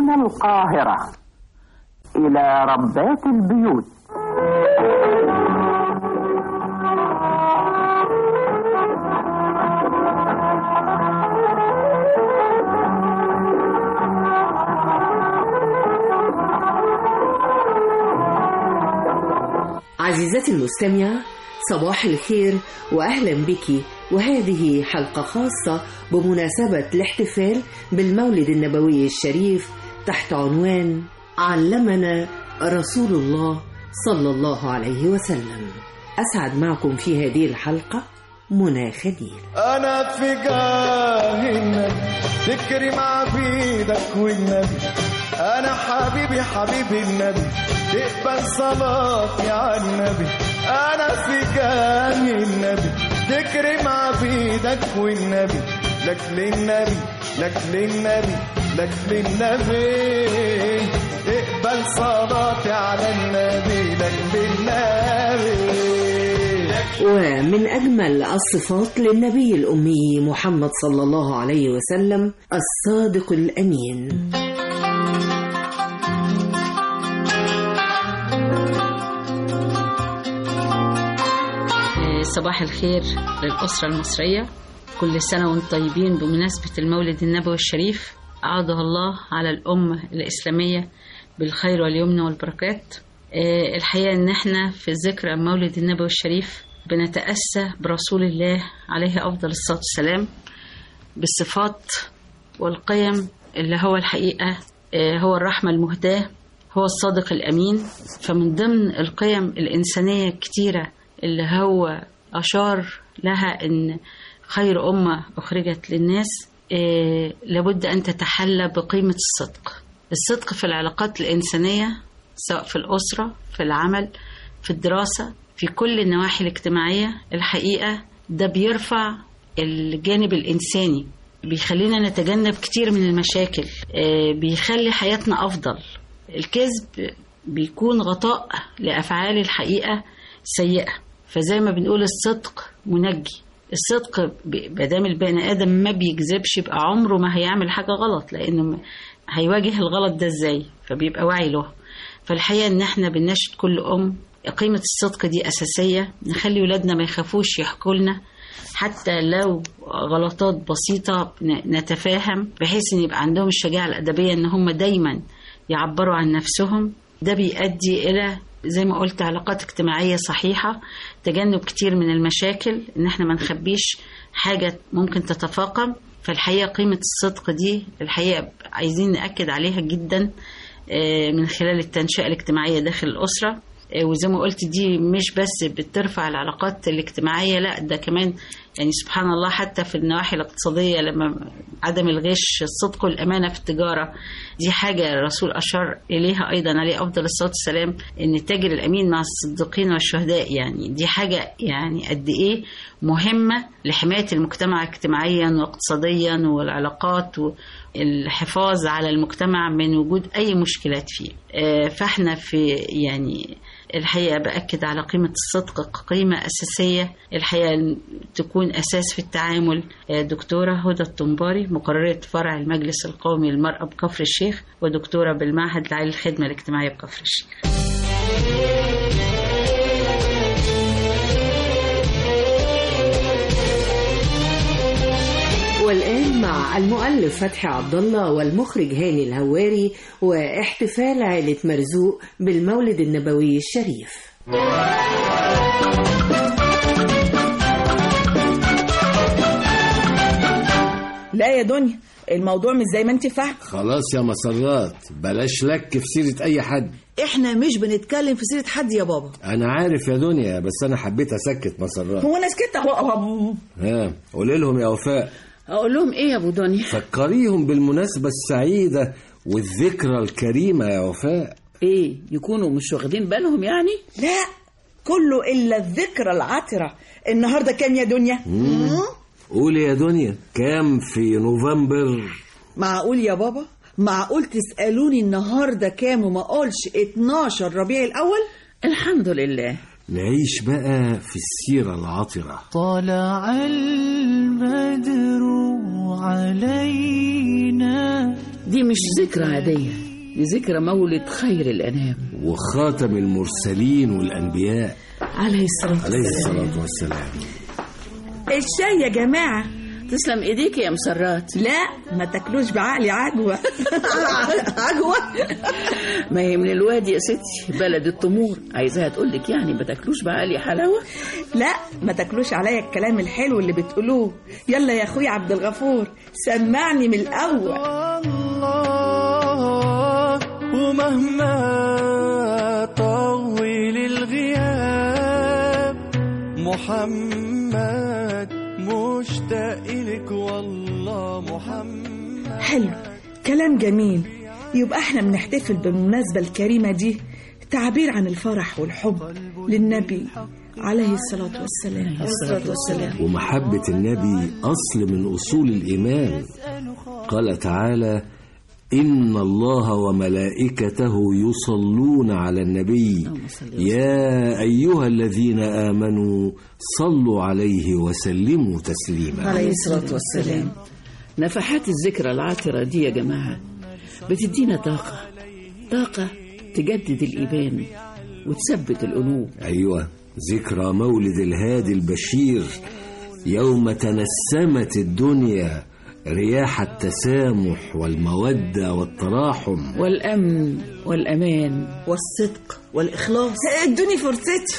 من القاهرة إلى ربات البيوت عزيزتي المستمعة صباح الخير وأهلا بك وهذه حلقة خاصة بمناسبة الاحتفال بالمولد النبوي الشريف تحت عنوان علمنا رسول الله صلى الله عليه وسلم أسعد معكم في هذه الحلقة منى خليل انا في جاه النبي تكرم عبيدك والنبي انا حبيبي حبيبي النبي تقبل صلاتي على النبي انا في جاه النبي تكرم عبيدك والنبي لك للنبي لك للنبي لك للنبي اقبل صلاتي على النبي لك للنبي ومن أجمل الصفات للنبي الأمي محمد صلى الله عليه وسلم الصادق الأمين صباح الخير للأسرة المصرية كل سنة وانتم طيبين بمناسبة المولد النبوي الشريف أعاده الله على الأمة الإسلامية بالخير واليمن والبركات آه، الحقيقة إن إحنا في ذكرى مولد النبوي الشريف بنتأسى برسول الله عليه أفضل الصلاة والسلام بالصفات والقيم اللي هو الحقيقة آه، هو الرحمة المهداة هو الصادق الأمين فمن ضمن القيم الإنسانية الكتيرة اللي هو أشار لها إن خير أمة أخرجت للناس آه، لابد أن تتحلى بقيمة الصدق الصدق في العلاقات الإنسانية سواء في الأسرة في العمل في الدراسة في كل النواحي الاجتماعية الحقيقة ده بيرفع الجانب الإنساني بيخلينا نتجنب كتير من المشاكل آه، بيخلي حياتنا أفضل الكذب بيكون غطاء لأفعال الحقيقة سيئة فزي ما بنقول الصدق منجي الصدق ب- مادام البني آدم ما بيكذبش يبقى عمره ما هيعمل حاجة غلط لأنه م- هيواجه الغلط ده ازاي فبيبقى واعي له فالحقيقة ان احنا بنناشد كل ام قيمة الصدق دي أساسية نخلي ولادنا ما يخافوش يحكوا لنا حتى لو غلطات بسيطة ن- نتفاهم بحيث ان يبقى عندهم الشجاعة الأدبية ان هم دايما يعبروا عن نفسهم ده بيؤدي إلى زي ما قلت علاقات اجتماعية صحيحة تجنب كتير من المشاكل ان احنا ما نخبيش حاجة ممكن تتفاقم فالحقيقة قيمة الصدق دي الحقيقة عايزين نأكد عليها جدا آه، من خلال التنشئة الاجتماعية داخل الأسرة آه، وزي ما قلت دي مش بس بترفع العلاقات الاجتماعية لا ده كمان يعني سبحان الله حتى في النواحي الاقتصادية لما عدم الغش الصدق والأمانة في التجارة دي حاجة الرسول أشار إليها أيضا عليه أفضل الصلاة والسلام إن التاجر الأمين مع الصديقين والشهداء يعني دي حاجة يعني قد إيه مهمة لحماية المجتمع اجتماعيا واقتصاديا والعلاقات والحفاظ على المجتمع من وجود أي مشكلات فيه آه، فإحنا في يعني الحقيقة بأكد على قيمة الصدق كقيمة أساسية الحقيقة تكون أساس في التعامل آه، دكتورة هدى الطنباري مقررة فرع المجلس القومي للمرأة بكفر الشيخ ودكتورة بالمعهد العالي للخدمة الاجتماعية بكفر الشيخ والآن مع المؤلف فتحي عبد الله والمخرج هاني الهواري واحتفال عائلة مرزوق بالمولد النبوي الشريف لا يا دنيا الموضوع مش زي ما انت فاهم خلاص يا مسرات بلاش لك في سيرة أي حد احنا مش بنتكلم في سيرة حد يا بابا أنا عارف يا دنيا بس أنا حبيت أسكت مسرات هو انا سكت اهو اهو ها قولي لهم يا وفاء أقول لهم إيه يا أبو دنيا فكريهم بالمناسبة السعيدة والذكرى الكريمة يا وفاء ايه يكونوا مش واخدين بالهم يعني لا كله الا الذكرى العطرة النهارده كام يا دنيا قولي يا دنيا كام في نوفمبر معقول يا بابا معقول تسألوني النهارده كام وما اقولش 12 ربيع الاول الحمد لله نعيش بقى في السيرة العطرة طلع البدر علينا دي مش ذكرى عادية دي ذكرى مولد خير الأنام وخاتم المرسلين والأنبياء عليه الصلاة عليه الصلاة والسلام الشاي يا جماعة تسلم ايديك يا مسرات لا ما تاكلوش بعقلي عجوة عجوة ما هي من الوادي يا ستي بلد التمور عايزاها تقول لك يعني ما تاكلوش بعقلي حلاوة لا ما تاكلوش عليا الكلام الحلو اللي بتقولوه يلا يا اخويا عبد الغفور سمعني من الاول الله ومهما طول الغياب محمد مشتاق لك والله محمد حلو كلام جميل يبقى احنا بنحتفل بالمناسبة الكريمة دي تعبير عن الفرح والحب للنبي عليه الصلاة والسلام الصلاة والسلام ومحبة النبي أصل من أصول الإيمان قال تعالى إن الله وملائكته يصلون على النبي يا أيها الذين آمنوا صلوا عليه وسلموا تسليما عليه الصلاة والسلام نفحات الذكرى العاطرة دي يا جماعة بتدينا طاقة طاقة تجدد الإيمان وتثبت القلوب أيوة ذكرى مولد الهادي البشير يوم تنسمت الدنيا رياح التسامح والمودة والتراحم والأمن والأمان والصدق والإخلاص ادوني فرصتي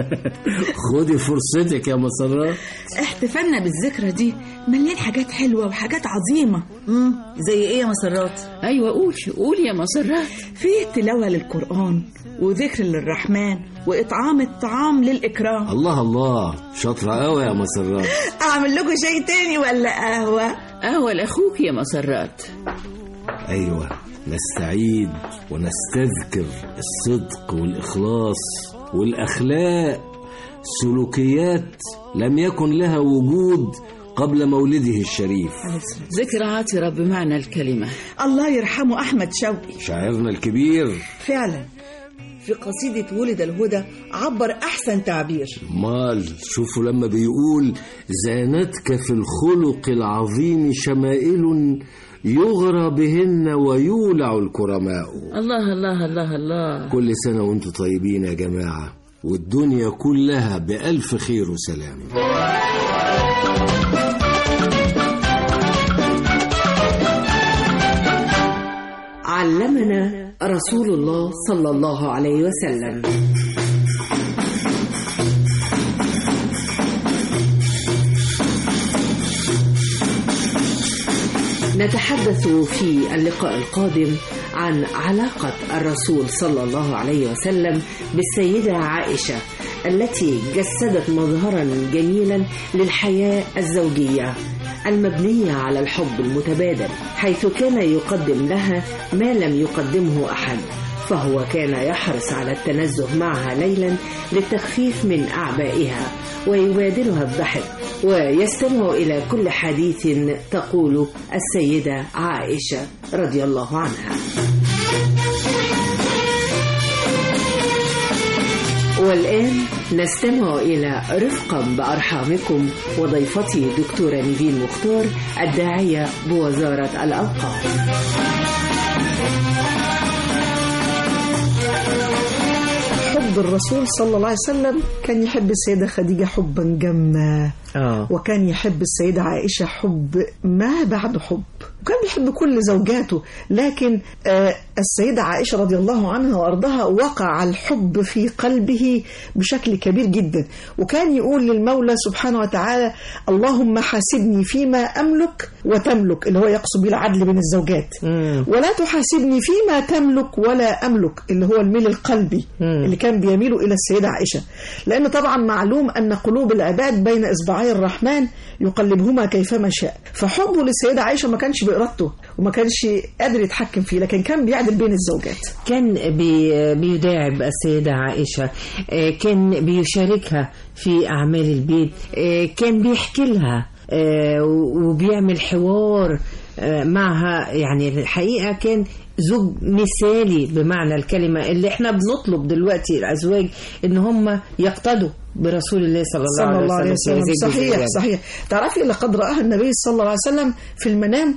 خدي فرصتك يا مسرات احتفالنا بالذكرى دي مليان حاجات حلوة وحاجات عظيمة امم زي ايه يا مسرات أيوة قول قول يا مسرات فيه تلاوة للقرآن وذكر للرحمن وإطعام الطعام للإكرام الله الله شاطرة قوي يا مسرات أعمل لكم شاي تاني ولا قهوة قهوة لأخوك يا مسرات أيوة نستعيد ونستذكر الصدق والإخلاص والأخلاق سلوكيات لم يكن لها وجود قبل مولده الشريف ذكرى عاطرة بمعنى الكلمة الله يرحمه أحمد شوقي شاعرنا الكبير فعلا في قصيدة ولد الهدى عبر أحسن تعبير مال شوفوا لما بيقول زانتك في الخلق العظيم شمائل يغرى بهن ويولع الكرماء الله الله الله الله كل سنة وانتم طيبين يا جماعة والدنيا كلها بألف خير وسلام علمنا رسول الله صلى الله عليه وسلم نتحدث في اللقاء القادم عن علاقة الرسول صلى الله عليه وسلم بالسيدة عائشة التي جسدت مظهرا جميلا للحياة الزوجية المبنية على الحب المتبادل حيث كان يقدم لها ما لم يقدمه أحد فهو كان يحرص على التنزه معها ليلا للتخفيف من أعبائها ويبادلها الضحك ويستمع إلى كل حديث تقول السيدة عائشة رضي الله عنها والآن نستمع إلى رفقا بأرحامكم وضيفتي دكتورة نيفين مختار الداعية بوزارة الأوقاف حب الرسول صلى الله عليه وسلم كان يحب السيدة خديجة حبا جما آه. وكان يحب السيدة عائشة حب ما بعد حب وكان بيحب كل زوجاته لكن آه السيدة عائشة رضي الله عنها وأرضها وقع الحب في قلبه بشكل كبير جدا وكان يقول للمولى سبحانه وتعالى اللهم حاسبني فيما أملك وتملك اللي هو يقصد به العدل بين الزوجات ولا تحاسبني فيما تملك ولا أملك اللي هو الميل القلبي اللي كان بيميل إلى السيدة عائشة لأن طبعا معلوم أن قلوب العباد بين إصبعي الرحمن يقلبهما كيفما شاء فحبه للسيدة عائشة ما كانش بإرادته وما كانش قادر يتحكم فيه لكن كان بيعدل بين الزوجات كان بي بيداعب السيدة عائشة آه، كان بيشاركها في أعمال البيت آه، كان بيحكي لها آه، وبيعمل حوار آه، معها يعني الحقيقة كان زوج مثالي بمعنى الكلمة اللي احنا بنطلب دلوقتي الأزواج ان هم يقتدوا برسول الله صلى الله, صلى الله عليه في وسلم هذه صحيح الجزئية. صحيح تعرفي لقد رآها النبي صلى الله عليه وسلم في المنام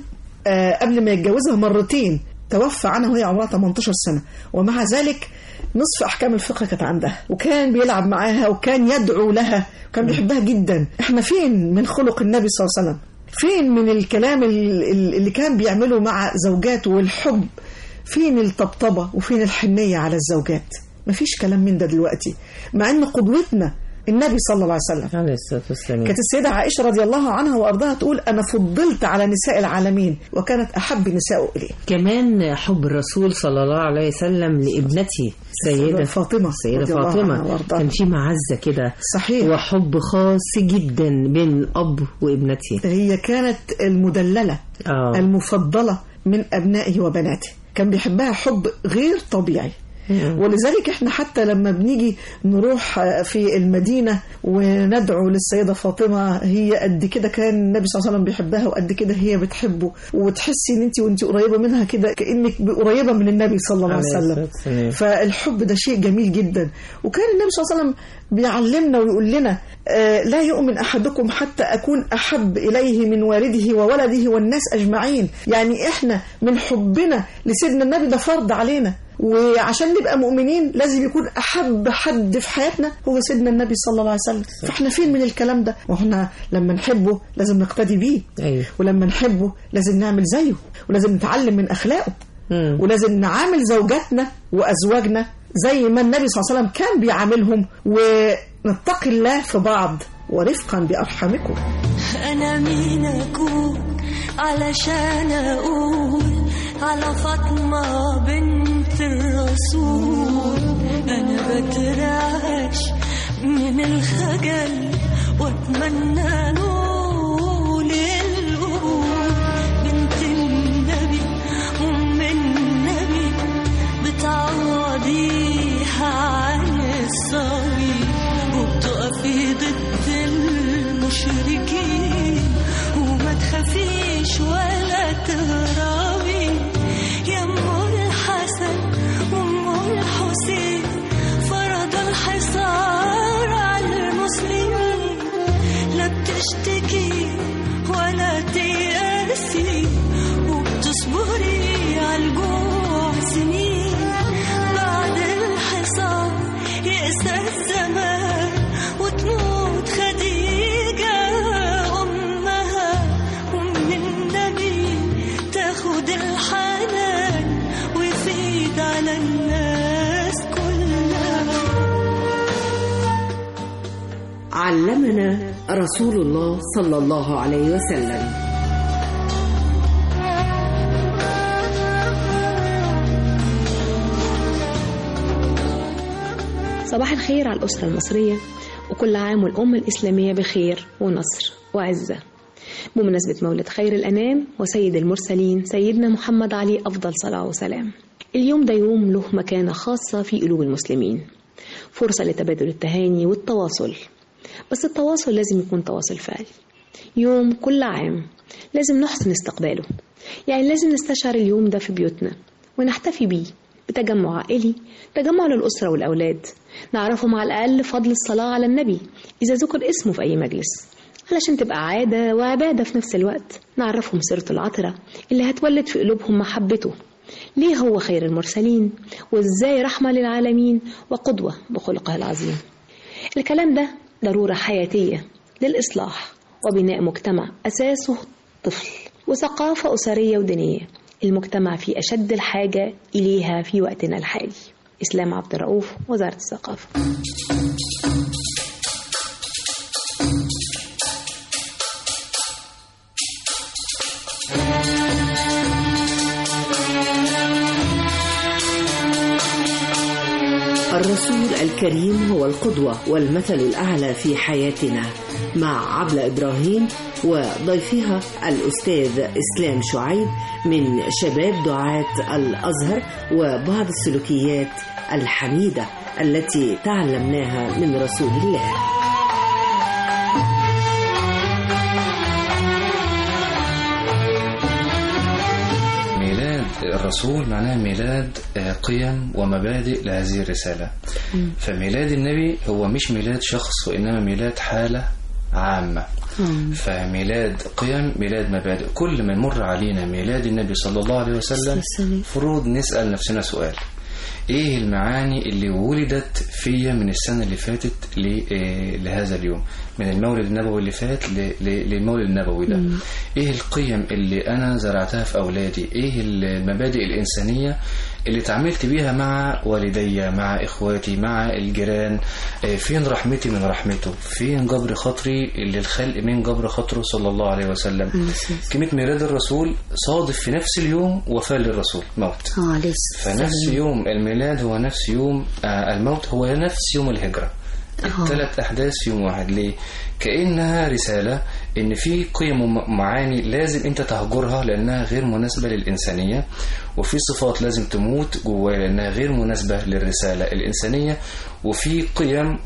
آه، قبل ما يتجوزها مرتين توفى عنها وهي عمرها 18 سنة ومع ذلك نصف أحكام الفقه كانت عندها وكان بيلعب معاها وكان يدعو لها وكان بيحبها جدا احنا فين من خلق النبي صلى الله عليه وسلم فين من الكلام ال- ال- اللي كان بيعمله مع زوجاته والحب فين الطبطبة وفين الحنية على الزوجات مفيش كلام من ده دلوقتي مع ان قدوتنا النبي صلى الله عليه وسلم عليه الصلاة والسلام كانت السيدة عائشة رضي الله عنها وأرضاها تقول أنا فضلت على نساء العالمين وكانت أحب نساء إليه كمان حب الرسول صلى الله عليه وسلم لابنته سيدة فاطمة سيدة رضي الله عنها فاطمة وأرضاها. كان في معزة كده صحيح وحب خاص جدا بين الأب وابنته هي كانت المدللة آه. المفضلة من أبنائه وبناته كان بيحبها حب غير طبيعي مم. ولذلك احنا حتى لما بنيجي نروح في المدينة وندعو للسيدة فاطمة هي قد كده كان النبي صلى الله عليه وسلم بيحبها وقد كده هي بتحبه وتحسي ان انت وانت قريبة منها كده كأنك قريبة من النبي صلى الله عليه عليه وسلم الصلاة والسلام. فالحب ده شيء جميل جدا وكان النبي صلى الله عليه وسلم بيعلمنا ويقول لنا آه، لا يؤمن أحدكم حتى أكون أحب إليه من والده وولده والناس أجمعين يعني إحنا من حبنا لسيدنا النبي ده فرض علينا وعشان نبقى مؤمنين لازم يكون أحب حد في حياتنا هو سيدنا النبي صلى الله عليه وسلم فإحنا فين من الكلام ده وإحنا لما نحبه لازم نقتدي بيه أيوه ولما نحبه لازم نعمل زيه ولازم نتعلم من أخلاقه مم. ولازم نعامل زوجاتنا وأزواجنا زي ما النبي صلى الله عليه وسلم كان بيعاملهم ونتقي الله في بعض ورفقا بأرحامكم أنا مين أكون علشان أقول على فاطمة بنت الرسول أنا بترعش من الخجل وأتمنى نقول القول بنت النبي أم النبي بتعوضيها عن الصبي وبتقفي ضد المشركين وما تخافيش ولا تهربي يا ام الحسن وام الحسين فرض الحصار على المسلمين لا بتشتكي ولا تيأسي وبتصبري على الجوع سنين بعد الحصار يأسى الزمان وتموت خديجة أمها أم النبي تاخد الحنان ويفيد على الناس كلها علمنا رسول الله صلى الله عليه وسلم صباح الخير على الأسرة المصرية وكل عام والأمة الإسلامية بخير ونصر وعزة بمناسبة مولد خير الأنام وسيد المرسلين سيدنا محمد عليه أفضل صلاة وسلام اليوم ده يوم له مكانة خاصة في قلوب المسلمين فرصة لتبادل التهاني والتواصل بس التواصل لازم يكون تواصل فعلي يوم كل عام لازم نحسن استقباله يعني لازم نستشعر اليوم ده في بيوتنا ونحتفي بيه بتجمع عائلي تجمع للأسرة والأولاد نعرفهم على الأقل فضل الصلاة على النبي إذا ذكر اسمه في أي مجلس علشان تبقى عادة وعبادة في نفس الوقت نعرفهم سيرته العطرة اللي هتولد في قلوبهم محبته ليه هو خير المرسلين وإزاي رحمة للعالمين وقدوة بخلقه العظيم الكلام ده ضرورة حياتية للإصلاح وبناء مجتمع أساسه الطفل وثقافة أسرية ودينية المجتمع في أشد الحاجة إليها في وقتنا الحالي إسلام عبد الرؤوف وزارة الثقافة الرسول الكريم هو القدوة والمثل الأعلى في حياتنا مع عبلة إبراهيم وضيفها الأستاذ إسلام شعيب من شباب دعاة الأزهر وبعض السلوكيات الحميدة التي تعلمناها من رسول الله ميلاد الرسول معناه ميلاد آه، قيم ومبادئ لهذه الرسالة فميلاد النبي هو مش ميلاد شخص وإنما ميلاد حالة عامة فميلاد قيم ميلاد مبادئ كل ما يمر علينا ميلاد النبي صلى الله عليه وسلم فروض نسأل نفسنا سؤال ايه المعاني اللي ولدت فيا من السنة اللي فاتت ل- آه، لهذا اليوم من المولد النبوي اللي فات ل- ل- للمولد النبوي ده مم. ايه القيم اللي انا زرعتها في اولادي ايه المبادئ الانسانية اللي اتعاملت بيها مع والدي مع اخواتي مع الجيران آه، فين رحمتي من رحمته فين جبر خاطري للخلق من جبر خاطره صلى الله عليه وسلم كلمة ميلاد الرسول صادف في نفس اليوم وفاة للرسول موت اه عليه الصلاة فنفس والسلام. يوم الميلاد هو نفس يوم آه، الموت هو نفس يوم الهجرة الثلاث أحداث في يوم واحد ليه؟ كأنها رسالة إن في قيم ومعاني لازم أنت تهجرها لأنها غير مناسبة للإنسانية وفي صفات لازم تموت جواها لأنها غير مناسبة للرسالة الإنسانية وفي قيم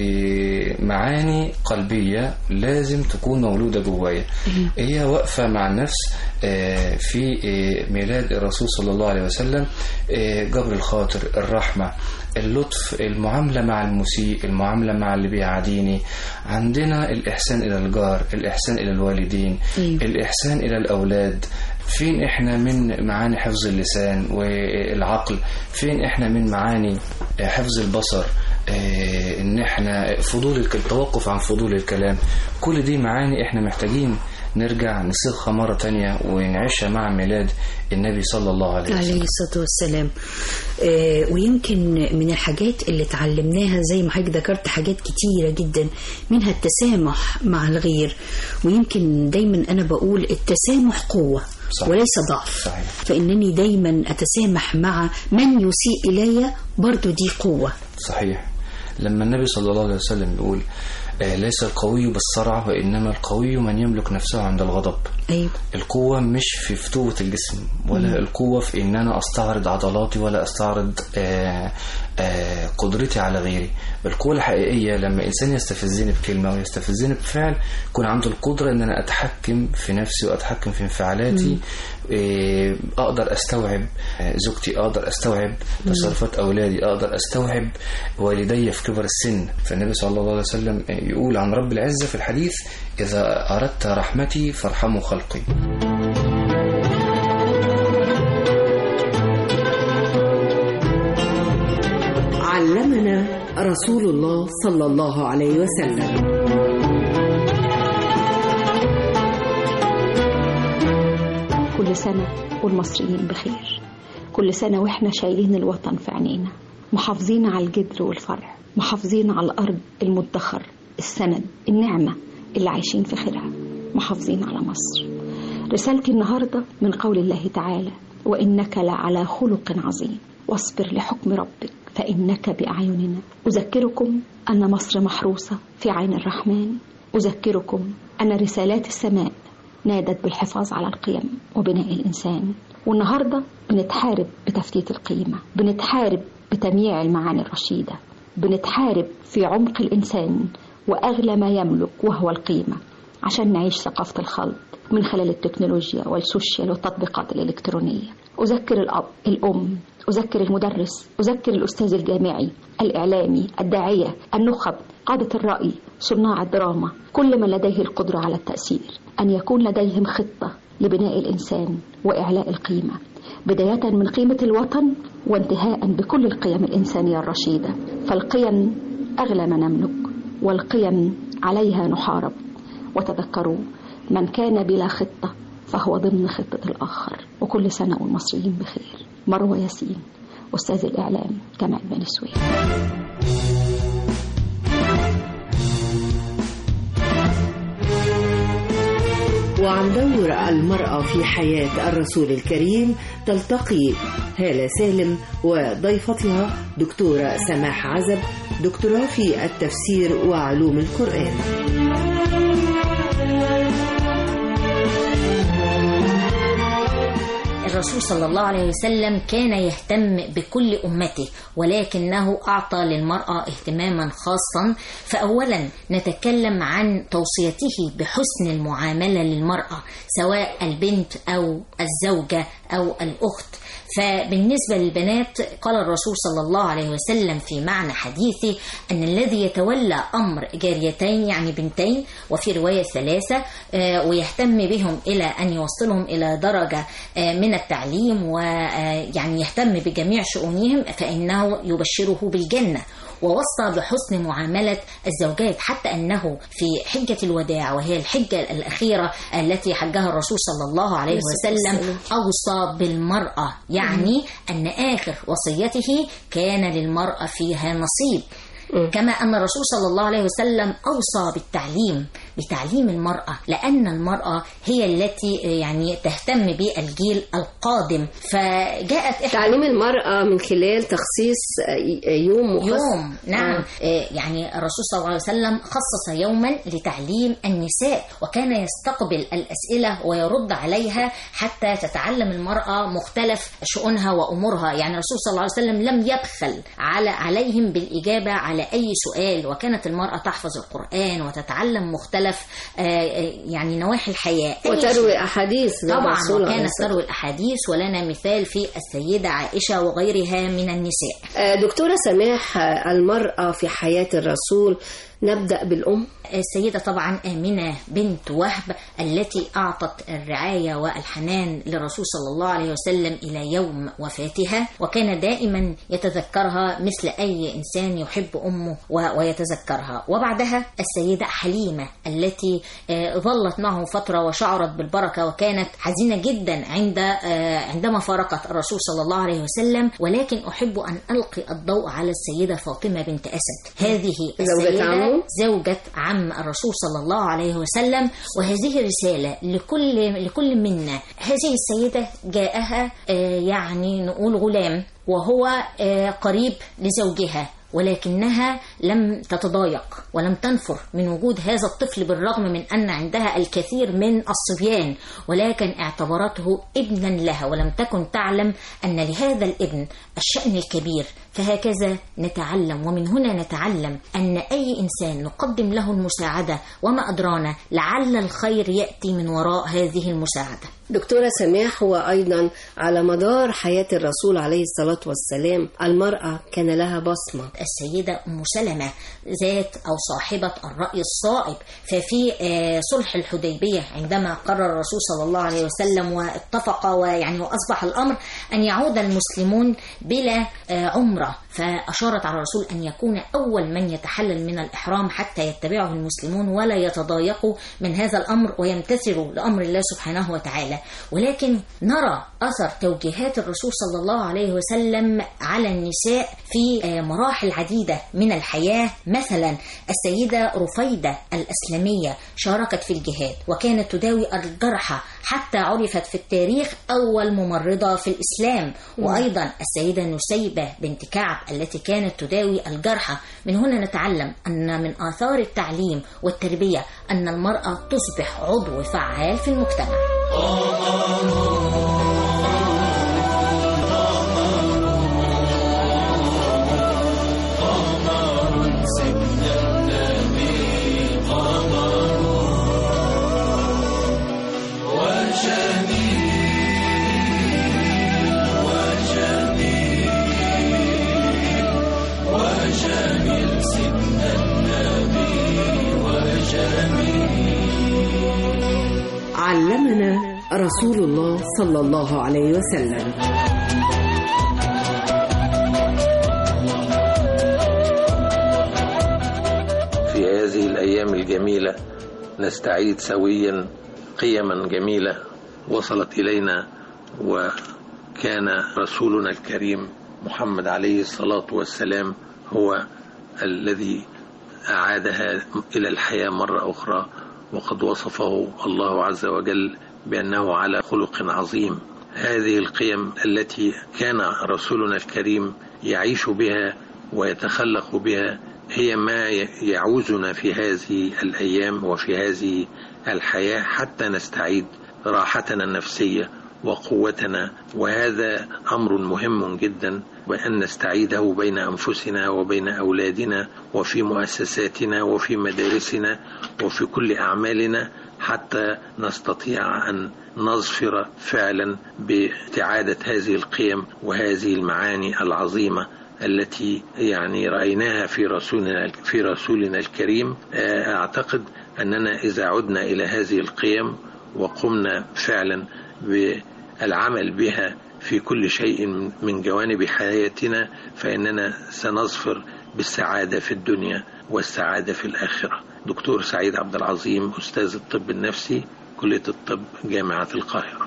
ومعاني قلبية لازم تكون مولودة جوايا هي واقفة مع النفس آه، في آه، ميلاد الرسول صلى الله عليه وسلم آه، جبر الخاطر الرحمة اللطف المعاملة مع المسيء المعاملة مع اللي بيعاديني عندنا الإحسان إلى الجار الإحسان إلى الوالدين أيوة. الإحسان إلى الأولاد فين إحنا من معاني حفظ اللسان والعقل فين إحنا من معاني حفظ البصر آه، إن إحنا فضول الك- التوقف عن فضول الكلام كل دي معاني إحنا محتاجين نرجع نصيغها مرة تانية ونعيشها مع ميلاد النبي صلى الله عليه وسلم عليه الصلاة والسلام آه، ويمكن من الحاجات اللي اتعلمناها زي ما حضرتك ذكرت حاجات كتيرة جدا منها التسامح مع الغير ويمكن دايما أنا بقول التسامح قوة صحيح. وليس ضعف صحيح. فإنني دايما أتسامح مع من يسيء إلي برضو دي قوة صحيح لما النبي صلى الله عليه وسلم يقول آه، ليس القوي بالصرع وإنما القوي من يملك نفسه عند الغضب أيوة. القوة مش في فتوة الجسم ولا مم. القوة في إن أنا أستعرض عضلاتي ولا أستعرض آه، آه، قدرتي على غيري القوة الحقيقية لما إنسان يستفزني بكلمة ويستفزني بفعل يكون عنده القدرة إن أنا أتحكم في نفسي وأتحكم في انفعالاتي مم. آه، أقدر أستوعب آه، زوجتي أقدر أستوعب مم. تصرفات أولادي أقدر أستوعب والدي في كبر السن فالنبي صلى الله عليه وسلم يقول عن رب العزة في الحديث إذا أردت رحمتي فارحموا خلقي علمنا رسول الله صلى الله عليه وسلم كل سنة والمصريين بخير كل سنة وإحنا شايلين الوطن في عينينا محافظين على الجدر والفرع محافظين على الأرض المدخر السند النعمة اللي عايشين في خيرها محافظين على مصر رسالتي النهاردة من قول الله تعالى وإنك لعلى خلق عظيم واصبر لحكم ربك فإنك بأعيننا أذكركم أن مصر محروسة في عين الرحمن أذكركم أن رسالات السماء نادت بالحفاظ على القيم وبناء الإنسان والنهاردة بنتحارب بتفتيت القيمة بنتحارب بتمييع المعاني الرشيدة بنتحارب في عمق الإنسان وأغلى ما يملك وهو القيمة عشان نعيش ثقافة الخلط من خلال التكنولوجيا والسوشيال والتطبيقات الإلكترونية أذكر الأب الأم أذكر المدرس أذكر الأستاذ الجامعي الإعلامي الداعية النخب قادة الرأي صناع الدراما كل من لديه القدرة على التأثير أن يكون لديهم خطة لبناء الإنسان وإعلاء القيمة بداية من قيمة الوطن وانتهاء بكل القيم الإنسانية الرشيدة فالقيم أغلى ما نملك والقيم عليها نحارب وتذكروا من كان بلا خطة فهو ضمن خطة الآخر وكل سنة والمصريين بخير مروة ياسين أستاذ الإعلام جامعة بني سويف وعن دور المرأة في حياة الرسول الكريم تلتقي هالة سالم وضيفتها دكتورة سماح عزب دكتوراه في التفسير وعلوم القرآن الرسول صلى الله عليه وسلم كان يهتم بكل أمته ولكنه أعطى للمرأة اهتماما خاصا فأولا نتكلم عن توصيته بحسن المعاملة للمرأة سواء البنت أو الزوجة أو الأخت فبالنسبة للبنات قال الرسول صلى الله عليه وسلم في معنى حديثه أن الذي يتولى أمر جاريتين يعني بنتين وفي رواية ثلاثة آه، ويهتم بهم إلى أن يوصلهم إلى درجة آه، من التعليم ويعني يهتم بجميع شؤونهم فإنه يبشره بالجنة ووصى بحسن معاملة الزوجات حتى أنه في حجة الوداع وهي الحجة الأخيرة التي حجها الرسول صلى الله عليه وسلم أوصى بالمرأة يعني أن آخر وصيته كان للمرأة فيها نصيب كما أن الرسول صلى الله عليه وسلم أوصى بالتعليم بتعليم المرأة لأن المرأة هي التي يعني تهتم بالجيل القادم فجاءت إحدى تعليم المرأة من خلال تخصيص يوم مخصص يوم نعم آه. يعني الرسول صلى الله عليه وسلم خصص يوما لتعليم النساء وكان يستقبل الأسئلة ويرد عليها حتى تتعلم المرأة مختلف شؤونها وأمورها يعني الرسول صلى الله عليه وسلم لم يبخل على عليهم بالإجابة على أي سؤال وكانت المرأة تحفظ القرآن وتتعلم مختلف آه، آه، يعني نواحي الحياة أي وتروي شيء. أحاديث طبعا للرسول عليه وكانت الصلاة تروي الأحاديث ولنا مثال في السيدة عائشة وغيرها من النساء آه، دكتورة سماح آه، المرأة في حياة الرسول نبدأ بالأم السيدة طبعا آمنة بنت وهب التي أعطت الرعاية والحنان للرسول صلى الله عليه وسلم إلى يوم وفاتها وكان دائما يتذكرها مثل أي إنسان يحب أمه و- ويتذكرها وبعدها السيدة حليمة التي آه، ظلت معه فترة وشعرت بالبركة وكانت حزينة جدا عند آه، عندما فارقت الرسول صلى الله عليه وسلم ولكن أحب أن ألقي الضوء على السيدة فاطمة بنت أسد هذه زوجة السيدة عمه؟ زوجة عم الرسول صلى الله عليه وسلم وهذه رسالة لكل لكل منا هذه السيدة جاءها آه، يعني نقول غلام وهو آه، قريب لزوجها ولكنها لم تتضايق ولم تنفر من وجود هذا الطفل بالرغم من أن عندها الكثير من الصبيان ولكن اعتبرته ابنا لها ولم تكن تعلم أن لهذا الابن الشأن الكبير فهكذا نتعلم ومن هنا نتعلم أن أي إنسان نقدم له المساعدة وما أدرانا لعل الخير يأتي من وراء هذه المساعدة دكتورة سماح هو أيضا على مدار حياة الرسول عليه الصلاة والسلام المرأة كان لها بصمة السيدة أم سلمة ذات أو صاحبة الرأي الصائب ففي آه، صلح الحديبية عندما قرر الرسول صلى الله عليه وسلم واتفق ويعني وأصبح الأمر أن يعود المسلمون بلا آه، عمرة فأشارت على الرسول أن يكون أول من يتحلل من الإحرام حتى يتبعه المسلمون ولا يتضايقوا من هذا الأمر ويمتثلوا لأمر الله سبحانه وتعالى ولكن نرى أثر توجيهات الرسول صلى الله عليه وسلم على النساء في آه، مراحل عديدة من الحياة مثلا السيدة رفيدة الأسلمية شاركت في الجهاد وكانت تداوي الجرحى حتى عرفت في التاريخ أول ممرضة في الإسلام مم. وأيضا السيدة نسيبة بنت كعب التي كانت تداوي الجرحى من هنا نتعلم أن من آثار التعليم والتربية أن المرأة تصبح عضو فعال في المجتمع علمنا رسول الله صلى الله عليه وسلم في هذه الأيام الجميلة نستعيد سويا قيما جميلة وصلت إلينا وكان رسولنا الكريم محمد عليه الصلاة والسلام هو الذي أعادها إلى الحياة مرة أخرى وقد وصفه الله عز وجل بأنه على خلق عظيم هذه القيم التي كان رسولنا الكريم يعيش بها ويتخلق بها هي ما يعوزنا في هذه الأيام وفي هذه الحياة حتى نستعيد راحتنا النفسية وقوتنا وهذا أمر مهم جدا بأن نستعيده بين أنفسنا وبين أولادنا وفي مؤسساتنا وفي مدارسنا وفي كل أعمالنا حتى نستطيع أن نظفر فعلا باستعادة هذه القيم وهذه المعاني العظيمة التي يعني رأيناها في رسولنا في رسولنا الكريم أعتقد أننا إذا عدنا إلى هذه القيم وقمنا فعلا بالعمل بها في كل شيء من جوانب حياتنا فإننا سنظفر بالسعادة في الدنيا والسعادة في الآخرة دكتور سعيد عبد العظيم أستاذ الطب النفسي كلية الطب جامعة القاهرة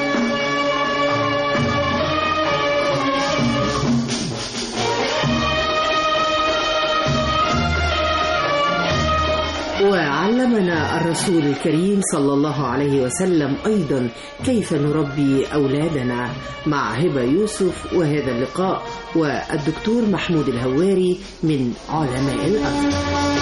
وعلمنا الرسول الكريم صلى الله عليه وسلم أيضا كيف نربي أولادنا مع هبة يوسف وهذا اللقاء والدكتور محمود الهواري من علماء الأرض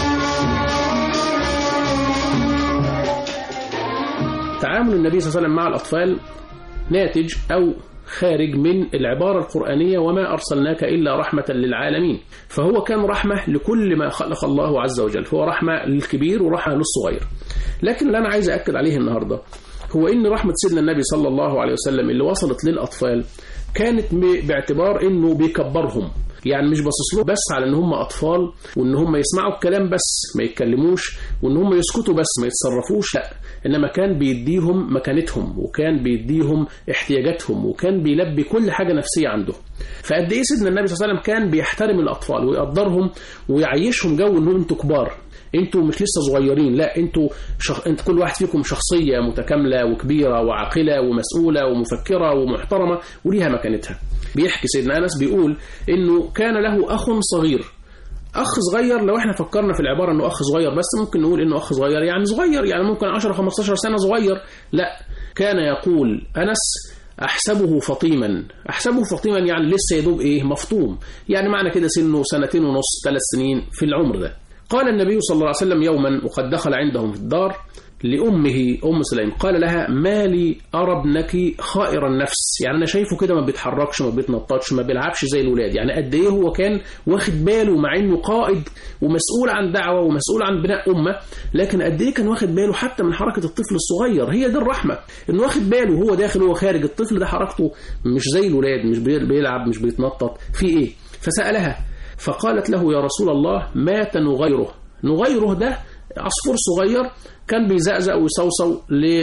تعامل النبي صلى الله عليه وسلم مع الأطفال ناتج أو خارج من العبارة القرآنية وما أرسلناك إلا رحمة للعالمين فهو كان رحمة لكل ما خلق الله عز وجل هو رحمة للكبير ورحمة للصغير لكن اللي أنا عايز أكد عليه النهاردة هو إن رحمة سيدنا النبي صلى الله عليه وسلم اللي وصلت للأطفال كانت باعتبار إنه بيكبرهم يعني مش باصص له بس على ان هم اطفال وان هم يسمعوا الكلام بس ما يتكلموش وان هم يسكتوا بس ما يتصرفوش لا انما كان بيديهم مكانتهم وكان بيديهم احتياجاتهم وكان بيلبي كل حاجه نفسيه عندهم فقد ايه سيدنا النبي صلى الله عليه وسلم كان بيحترم الاطفال ويقدرهم ويعيشهم جو انهم انتوا كبار انتوا مش لسه صغيرين لا انتوا شخ... انت كل واحد فيكم شخصيه متكامله وكبيره وعاقله ومسؤوله ومفكره ومحترمه وليها مكانتها بيحكي سيدنا انس بيقول انه كان له اخ صغير اخ صغير لو احنا فكرنا في العباره انه اخ صغير بس ممكن نقول انه اخ صغير يعني صغير يعني ممكن 10 15 سنه صغير لا كان يقول انس احسبه فطيما احسبه فطيما يعني لسه يدوب ايه مفطوم يعني معنى كده سنه سنتين ونص ثلاث سنين في العمر ده قال النبي صلى الله عليه وسلم يوما وقد دخل عندهم في الدار لأمه أم سليم قال لها ما لي أرى ابنك خائر النفس يعني أنا شايفه كده ما بيتحركش ما بيتنططش ما بيلعبش زي الولاد يعني قد إيه هو كان واخد باله مع إنه قائد ومسؤول عن دعوة ومسؤول عن بناء أمة لكن قد إيه كان واخد باله حتى من حركة الطفل الصغير هي دي الرحمة إنه واخد باله وهو داخل وهو خارج الطفل ده حركته مش زي الولاد مش بيلعب مش بيتنطط في إيه فسألها فقالت له يا رسول الله مات نغيره نغيره ده عصفور صغير كان بيزقزق ويصوصو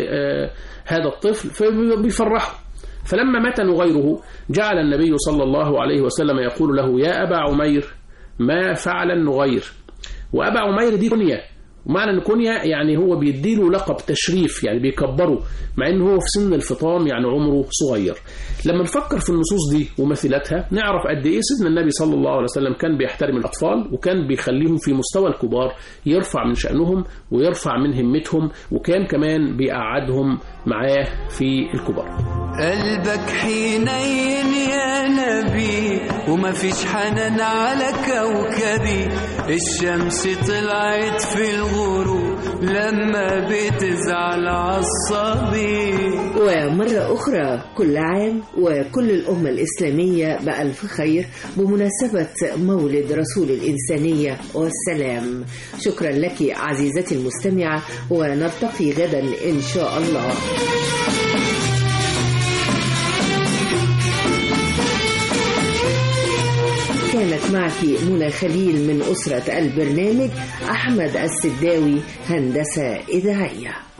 لهذا الطفل فبيفرحه فلما مات نغيره جعل النبي صلى الله عليه وسلم يقول له يا أبا عمير ما فعل النغير وأبا عمير دي كنية ومعنى ان كونيا يعني هو بيديله لقب تشريف يعني بيكبره مع ان هو في سن الفطام يعني عمره صغير لما نفكر في النصوص دي ومثلاتها نعرف قد ايه سيدنا النبي صلى الله عليه وسلم كان بيحترم الاطفال وكان بيخليهم في مستوى الكبار يرفع من شانهم ويرفع من همتهم وكان كمان بيقعدهم معاه في الكبار قلبك حنين يا نبي وما فيش حنان على كوكبي الشمس طلعت في الغروب لما بتزعل عصبي ومرة أخرى كل عام وكل الأمة الإسلامية بألف خير بمناسبة مولد رسول الإنسانية والسلام شكرا لك عزيزتي المستمعة ونلتقي غدا إن شاء الله كانت معك منى خليل من أسرة البرنامج أحمد السداوي هندسة إذاعية